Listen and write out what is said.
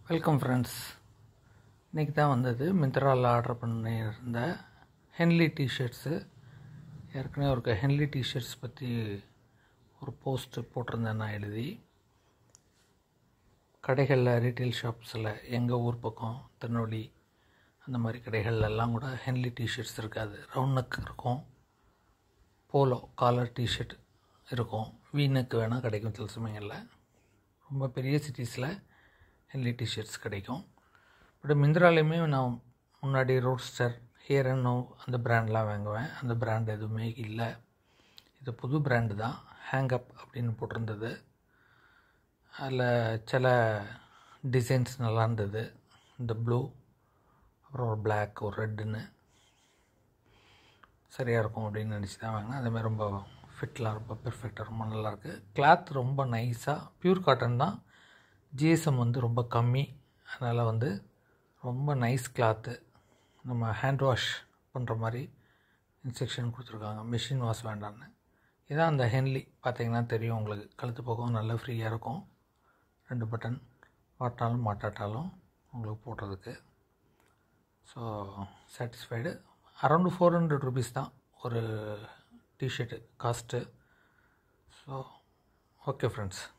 welcome friends இன்றைக்கி தான் வந்தது மிந்த்ராவில் ஆர்டர் பண்ணியிருந்த ஹென்லி டிஷர்ட்ஸு ஏற்கனவே ஒரு ஹென்லி டிஷர்ட்ஸ் பற்றி ஒரு போஸ்ட்டு போட்டிருந்தேன் நான் எழுதி கடைகளில் ரீட்டைல் ஷாப்ஸில் எங்கள் ஊர் பக்கம் திருநெல்வேலி அந்த மாதிரி கடைகள்ல எல்லாம் கூட ஹென்லி டிஷர்ட்ஸ் இருக்காது ரவுண்ட் நெக் இருக்கும் போலோ காலர் டிஷர்ட் இருக்கும் வீ நெக் வேணால் கிடைக்கும் சில சமயங்களில் ரொம்ப பெரிய சிட்டிஸில் ஹென்லி டிஷர்ட்ஸ் கிடைக்கும் பட் மிந்த்ராலையுமே நான் முன்னாடி ரோட்ஸ்டர் ஹியர் அண்ட் நோ அந்த பிராண்ட்லாம் வாங்குவேன் அந்த பிராண்ட் எதுவுமே இல்லை இது புது பிராண்டு தான் ஹேங் அப் அப்படின்னு போட்டிருந்தது அதில் சில டிசைன்ஸ் நல்லா இருந்தது இந்த ப்ளூ அப்புறம் ஒரு பிளாக் ஒரு ரெட்டுன்னு சரியாக இருக்கும் அப்படின்னு நினச்சி தான் வாங்கினேன் அதேமாதிரி ரொம்ப ஃபிட்லாம் ரொம்ப பெர்ஃபெக்டாக ரொம்ப நல்லாயிருக்கு கிளாத் ரொம்ப நைஸாக ப்யூர் காட்டன் தான் ஜிஎஸ்எம் வந்து ரொம்ப கம்மி அதனால் வந்து ரொம்ப நைஸ் கிளாத்து நம்ம ஹேண்ட் வாஷ் பண்ணுற மாதிரி இன்ஸ்ட்ரக்ஷன் கொடுத்துருக்காங்க மிஷின் வாஷ் வேண்டான்னு இதான் அந்த ஹென்லி பார்த்தீங்கன்னா தெரியும் உங்களுக்கு கழுத்து பக்கம் நல்லா ஃப்ரீயாக இருக்கும் ரெண்டு பட்டன் மாட்டினாலும் மாட்டாட்டாலும் உங்களுக்கு போடுறதுக்கு so satisfied around four hundred rupees தான் ஒரு t-shirt cost so okay friends